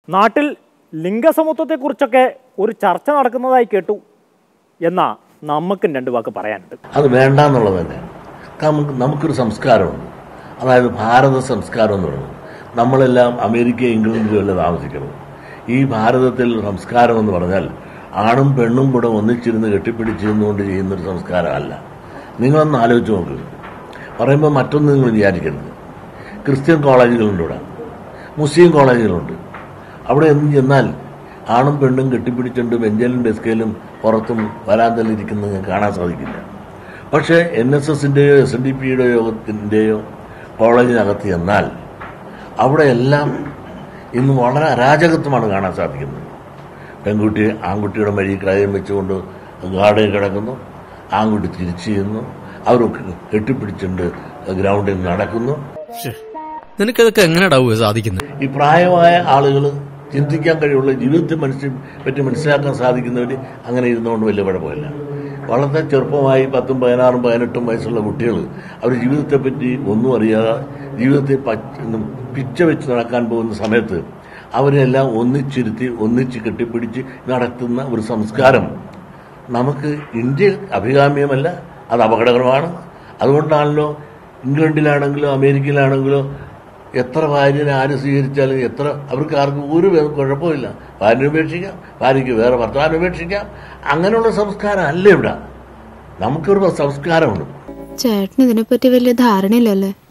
നാട്ടിൽ ലിംഗസമത്വത്തെക്കുറിച്ചൊക്കെ ഒരു ചർച്ച നടക്കുന്നതായി കേട്ടു എന്നാ നമുക്കും രണ്ട് വാക്ക് പറയാനുണ്ട് അത് വേണ്ട എന്നുള്ളത് തന്നെയാണ് നമുക്ക് നമുക്കൊരു സംസ്കാരമുണ്ട് അതായത് ഭാരത സംസ്കാരം എന്ന് പറയുന്നത് നമ്മളെല്ലാം അമേരിക്ക ഇംഗ്ലണ്ടിലും അല്ല താമസിക്കുന്നത് ഈ ഭാരതത്തിൽ സംസ്കാരം എന്ന് പറഞ്ഞാൽ ആണും പെണ്ണും കൂടെ ഒന്നിച്ചിരുന്ന് കെട്ടിപ്പിടിച്ചിരുന്നുകൊണ്ട് ചെയ്യുന്നൊരു സംസ്കാരമല്ല നിങ്ങളൊന്ന് ആലോചിച്ച് നോക്കുക പറയുമ്പോൾ മറ്റൊന്നും നിങ്ങൾ വിചാരിക്കരുത് ക്രിസ്ത്യൻ കോളേജുകളുണ്ട് ഇവിടെ മുസ്ലിം കോളേജുകളുണ്ട് അവിടെ എന്ന് ചെന്നാൽ ആണും പെണ്ണും കെട്ടിപ്പിടിച്ചുകൊണ്ട് ബെഞ്ചിലും ഡെസ്കയിലും പുറത്തും വരാന്തലും ഇരിക്കുന്നത് നിങ്ങൾക്ക് കാണാൻ സാധിക്കില്ല പക്ഷേ എൻ എസ് എസിൻ്റെയോ എസ് എൻ ഡി പിയുടെ യോഗത്തിൻ്റെയോ കോളേജിനകത്ത് ചെന്നാൽ അവിടെ എല്ലാം ഇന്ന് വളരെ അരാജകത്വമാണ് കാണാൻ സാധിക്കുന്നത് പെൺകുട്ടി ആൺകുട്ടിയുടെ വഴി കയം വെച്ചുകൊണ്ട് ഗാർഡിൽ കിടക്കുന്നു ആൺകുട്ടി തിരിച്ചു ചെയ്യുന്നു അവരൊക്കെ കെട്ടിപ്പിടിച്ചുകൊണ്ട് ഗ്രൗണ്ടിൽ നടക്കുന്നു നിനക്കതൊക്കെ എങ്ങനെയാടാവുക സാധിക്കുന്നത് ഈ പ്രായമായ ആളുകൾ ചിന്തിക്കാൻ കഴിയുള്ള ജീവിതത്തെ മനസ്സിൽ പറ്റി മനസ്സിലാക്കാൻ സാധിക്കുന്നവർ അങ്ങനെ ഇരുന്നുകൊണ്ട് വലിയ കുഴപ്പമില്ല വളരെ ചെറുപ്പമായി പത്തും പതിനാറും പതിനെട്ടും വയസ്സുള്ള കുട്ടികൾ അവർ ജീവിതത്തെ പറ്റി ഒന്നും അറിയാതെ ജീവിതത്തെ പച്ച- പിച്ച വെച്ച് നടക്കാൻ പോകുന്ന സമയത്ത് അവരെല്ലാം ഒന്നിച്ചിരുത്തി ഒന്നിച്ച് കെട്ടിപ്പിടിച്ച് നടത്തുന്ന ഒരു സംസ്കാരം നമുക്ക് ഇന്ത്യ അഭികാമ്യമല്ല അത് അപകടകരമാണ് അതുകൊണ്ടാണല്ലോ ഇംഗ്ലണ്ടിലാണെങ്കിലോ അമേരിക്കയിലാണെങ്കിലോ എത്ര ഭാര്യനെ ആര് സ്വീകരിച്ചാലും എത്ര അവർക്ക് ആർക്കും ഒരു വേ- കുഴപ്പമില്ല ഭാര്യനെ ഉപേക്ഷിക്കാം ഭാര്യയ്ക്ക് വേറെ ഭർത്താവിനെ ഉപേക്ഷിക്കാം അങ്ങനെയുള്ള സംസ്കാരം അല്ല ഇവിടെ നമുക്കൊരു സംസ്കാരമുണ്ട് ചേട്ടന് ഇതിനെപ്പറ്റി വലിയ ധാരണയില്ലല്ലേ